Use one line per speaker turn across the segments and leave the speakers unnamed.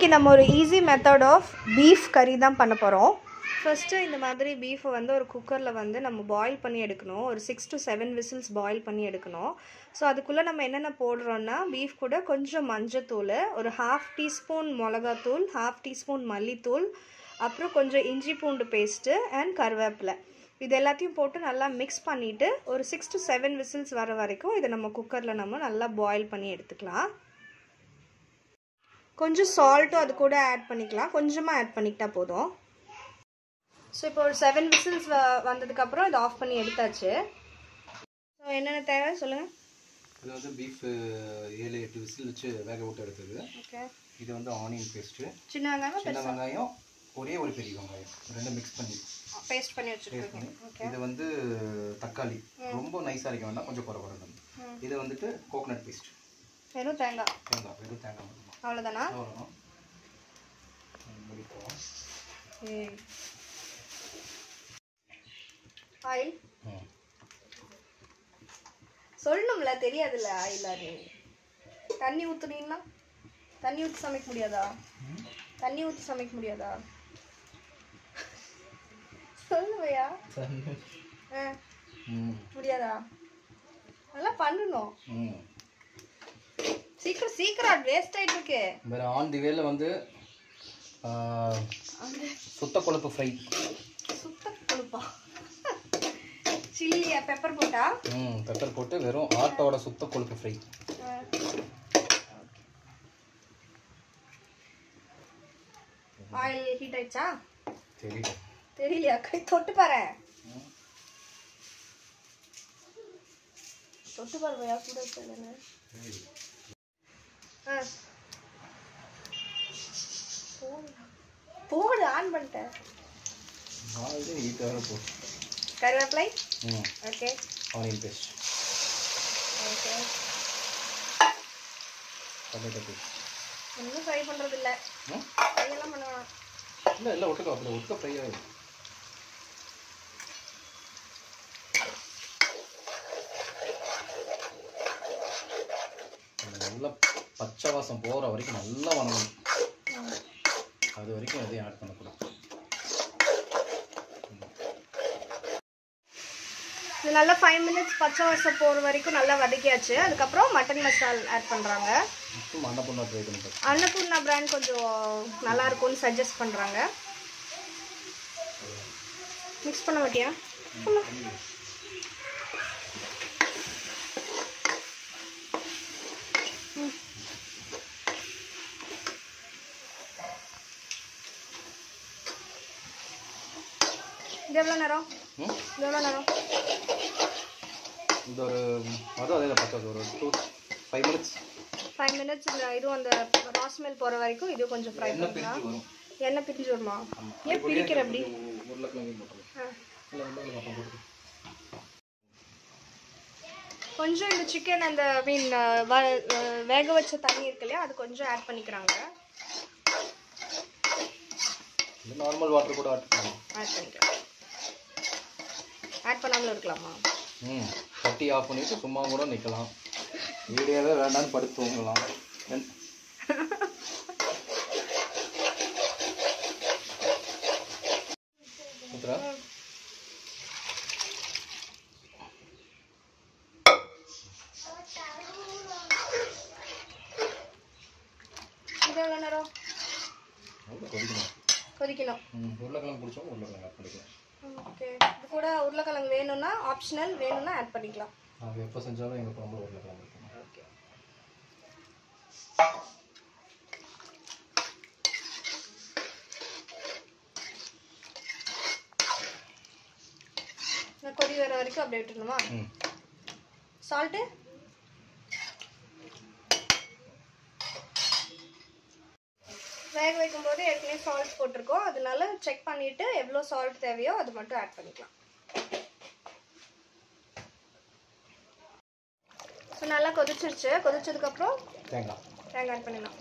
இன்றைக்கி நம்ம ஒரு ஈஸி மெத்தட் ஆஃப் பீஃப் கறி தான் பண்ண போகிறோம் ஃபஸ்ட்டு இந்த மாதிரி பீஃபை வந்து ஒரு குக்கரில் வந்து நம்ம பாயில் பண்ணி எடுக்கணும் ஒரு six to seven whistles boil பண்ணி எடுக்கணும் ஸோ அதுக்குள்ளே நம்ம என்னென்ன போடுறோன்னா பீஃப் கூட கொஞ்சம் மஞ்சத்தூள் ஒரு ஹாஃப் டீஸ்பூன் மிளகாத்தூள் ஹாஃப் டீஸ்பூன் மல்லித்தூள் அப்புறம் கொஞ்சம் இஞ்சி பூண்டு பேஸ்ட்டு அண்ட் கருவேப்பிலை இது எல்லாத்தையும் போட்டு நல்லா மிக்ஸ் பண்ணிவிட்டு ஒரு சிக்ஸ் to செவன் விசில்ஸ் வர வரைக்கும் இதை நம்ம குக்கரில் நம்ம நல்லா பாயில் பண்ணி எடுத்துக்கலாம் கொஞ்சம் சால்ட்டும் அது கூட ஆட் பண்ணிக்கலாம் கொஞ்சமாக ஆட் பண்ணிக்கிட்டா போதும் ஸோ இப்போ ஒரு செவன் விசில்ஸ் வ வந்ததுக்கப்புறம் இதை ஆஃப் பண்ணி எடுத்தாச்சு ஸோ என்னென்ன தேவை சொல்லுங்கள்
இது வந்து பீஃப் ஏழு எட்டு விசில் வச்சு வேக விட்டு எடுத்தது
ஓகே
இது வந்து ஆனியன் பேஸ்ட்டு
சின்ன வெங்காயம்
சின்ன வெங்காயம் ஒரே ஒரு பெரிய வெங்காயம் ரெண்டும் மிக்ஸ் பண்ணி
பேஸ்ட் பண்ணி
பேஸ்ட்
வச்சுருக்கீங்க
பண்ணி
ஓகே
இது வந்து தக்காளி ரொம்ப நைஸாக அரைக்க வேண்டாம் கொஞ்சம் குறை குறை இது வந்துட்டு கோகனட் பேஸ்ட்
வெறும் தேங்காய்
தேங்காய் வெறும் தேங்காய் மட்டும்
அவ்வளோதானா
அவ்வளோதான் முடிப்போம்
ஆயில்
ம்
சொல்லணும்ல தெரியாதுல்ல ஆயில் அது தண்ணி ஊற்றுனீங்கன்னா தண்ணி ஊற்றி சமைக்க முடியாதா தண்ணி ஊற்றி சமைக்க முடியாதா சொல்லுவையா ஆ
ம்
முடியாதா நல்லா பண்ணணும்
ம்
சீக்கிரம் சீக்கிரம் வேஸ்ட் ஆயிட்டு இருக்கு
வேறு ஆன் தி வேல வந்து ஆ, சுத்த கொழுப்பு ஃப்ரை
சுத்த கொழுப்பா சில்லி பெப்பர் போட்டா
ம் பெப்பர் போட்டு வெறும் ஆட்டோட சுத்த கொழுப்பு ஃப்ரை
ஆயில் ஹீட் ஆயிடுச்சா
தெரியல
தெரியலையா கை தொட்டு பாரு தொட்டு பாருவையா கூட வச்சதுன்னு ஆ போடு. போடு ஆன் பண்ணிட்டேன்
ஆல்ரெடி ஹீட் வேறு போ
கருவேப்பிலை
ம்
okay
onion paste
okay
tomato paste
ஒன்றும் ஃப்ரை பண்ணுறது இல்லை
ம்
ஃப்ரையெல்லாம் பண்ண வேணாம்
இல்லை இல்லை ஒட்டுக்கா அப்படி ஒட்டுக்கா ஃப்ரை ஆகிடும் நல்லா பச்சை வாசம் போகிற வரைக்கும் நல்லா வணங்கணும் அது வரைக்கும் எதையும் ஆட் பண்ணக்கூடாது
இது நல்லா ஃபைவ் மினிட்ஸ் பச்சை வாசம் போகிற வரைக்கும் நல்லா வதக்கியாச்சு அதுக்கப்புறம் மட்டன் மசால் ஆட் பண்ணுறாங்க
மட்டும் அன்னப்பூர்ணா ட்ரை பண்ணி பாரு.
அன்னபூர்ணா பிராண்ட் கொஞ்சம் நல்லா இருக்கும்னு சஜஸ்ட் பண்ணுறாங்க மிக்ஸ் பண்ண மாட்டியா ம். இது எவ்வளோ நேரம்
ம்
இது எவ்வளோ நேரம்
இந்த ஒரு அதுவும் அதே தான் பத்தாது ஒரு two five minutes
five minutes இந்த இதுவும் அந்த ராஸ்மெல் போகிற வரைக்கும் இது கொஞ்சம் ஃப்ரை
எண்ணெய்
பண்ணலாம்
பிரிஞ்சு வரும்
எண்ணெய் பிரிஞ்சு வருமா
ஆமாம்
ஏன் பிரிக்கிற அப்படி
உருளைக்கிழங்கு போட்டுருவோம்
ஆ.
இல்லை உருளைக்கிழங்கு அப்போ போட்டு
கொஞ்சம் இந்த சிக்கன் அந்த மீன் வேக வச்ச தண்ணி இருக்கு இல்லையா அது கொஞ்சம் ஆட் பண்ணிக்கிறாங்க
இந்த நார்மல் வாட்டர் கூட ஆட் பண்ணலாம்
ஆட் பண்ணிக்கலாம் ஆட் பண்ணாமலும் இருக்கலாமா
ம் கட்டி ஆஃப் பண்ணிட்டு சும்மா கூட நிற்கலாம் வீடியோவே வேண்டாம்னு படுத்து தூங்கலாம் என்- ஊத்துறா?
இது எவ்வளோ நேரம்
நல்லா கொதிக்கணும்
கொதிக்கணும்
ம் உருளைக்கிழங்கு பிடிச்சோம் உருளைக்கிழங்கு ஆட் பண்ணிக்கலாம்
ஓகே இது கூட உருளைக்கிழங்கு வேணும்னா ஆப்ஷனல் வேணும்னா ஆட் பண்ணிக்கலாம்
நாங்கள் எப்போ செஞ்சாலும் எங்கள் குழம்புல உருளைக்கிழங்கு இருக்கும்
ஓகே இந்த கொதி வர வரைக்கும் அப்படியே விட்டுணுமா
ம்
சால்ட்டு வேக வைக்கும் போது ஏற்கனவே சால்ட் போட்டிருக்கோம் அதனால செக் பண்ணிட்டு எவ்வளோ சால்ட் தேவையோ அது மட்டும் ஆட் பண்ணிக்கலாம் ஸோ நல்லா கொதிச்சிருச்சு கொதிச்சதுக்கப்புறம்
தேங்காய்
தேங்காய் ஆட் பண்ணிடலாம்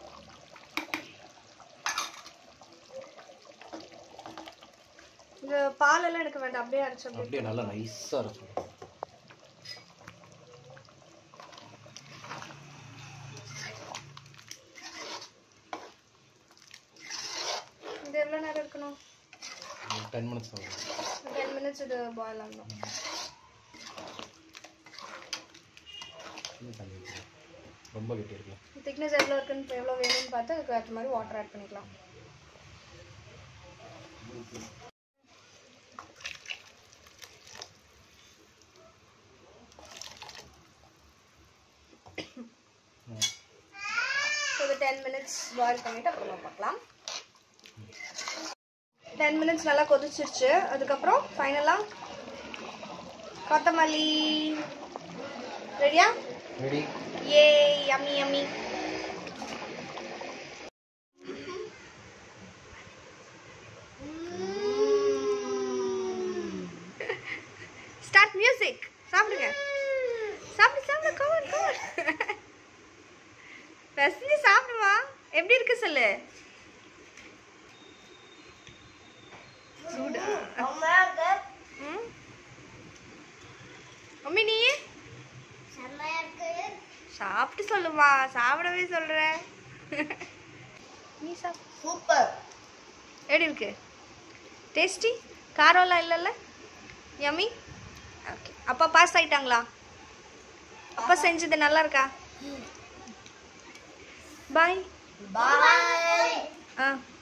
இந்த பாலெல்லாம் எடுக்க வேண்டாம் அப்படியே அரைச்சு அப்படியே
அப்படியே நல்லா நைஸாக இருக்கும் டென் மினிட்ஸ் ஆகும்
டென் மினிட்ஸ் இது பாயில் ஆகணும்
இன்னும் தண்ணி ஊத்திக்கலாம். ரொம்ப கெட்டி இருக்கலாம்
திக்னஸ் எவ்வளோ இருக்குன்னு எவ்வளோ வேணும்னு பார்த்து அதுக்கு ஏற்ற மாதிரி வாட்டர் ஆட் பண்ணிக்கலாம் ஒரு டென் மினிட்ஸ் பாயில் பண்ணிவிட்டு அப்புறமா பார்க்கலாம் டென் மினிட்ஸ் நல்லா கொதிச்சிருச்சு அதுக்கப்புறம் ஃபைனலாக கொத்தமல்லி ரெடியா
ரெடி
ஏ யம்மி யம்மி ஸ்டார்ட் மியூசிக் சாப்பிடுங்க சாப்பிடு சாப்பிடு கவர் கவர் ரசிஞ்சு சாப்பிடுமா எப்படி இருக்கு சொல்லு சூடா ம் மம்மி நீ சாப்பிட்டு சொல்லுமா சாப்பிடவே சொல்ற நீ சாப்
சூப்பர்
எப்படி இருக்கு டேஸ்டி காரம்லாம் இல்லைல்ல யம்மி ஓகே அப்பா பாஸ் ஆயிட்டாங்களா அப்பா செஞ்சது நல்லா இருக்கா பாய்
பாய்
ஆ